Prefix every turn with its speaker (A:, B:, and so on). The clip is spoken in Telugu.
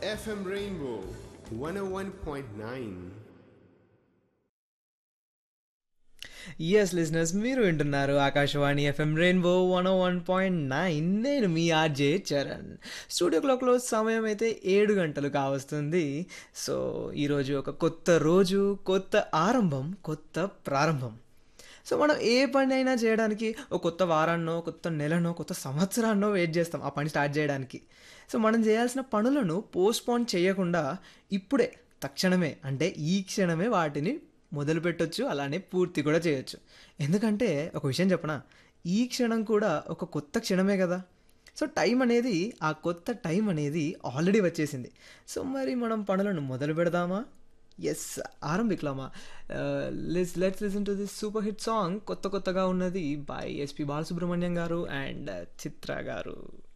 A: FM Rainbow 101.9.
B: ఎస్ లిజనర్స్ మీరు వింటున్నారు Akashvani FM rainbow one one point nine నేను మీ ఆర్జే చరణ్ స్టూడియో క్లాక్లో సమయం అయితే ఏడు గంటలు కావస్తుంది సో ఈరోజు ఒక కొత్త రోజు కొత్త ఆరంభం కొత్త ప్రారంభం సో మనం ఏ పని అయినా చేయడానికి ఒక కొత్త వారాన్నో కొత్త నెలనో కొత్త సంవత్సరాన్నో వెయిట్ చేస్తాం ఆ పని స్టార్ట్ చేయడానికి సో మనం చేయాల్సిన పనులను పోస్ట్పోన్ చేయకుండా ఇప్పుడే తక్షణమే అంటే ఈ క్షణమే వాటిని మొదలు పెట్టొచ్చు అలానే పూర్తి కూడా చేయొచ్చు ఎందుకంటే ఒక విషయం చెప్పనా ఈ క్షణం కూడా ఒక కొత్త క్షణమే కదా సో టైం అనేది ఆ కొత్త టైం అనేది ఆల్రెడీ వచ్చేసింది సో మరి మనం పనులను మొదలు పెడదామా ఎస్ ఆరంభిక్లామా let's let's listen to this super hit song కొత్త కొత్తగా ఉన్నది బై ఎస్పి బాలసుబ్రహ్మణ్యం గారు అండ్ చిత్ర గారు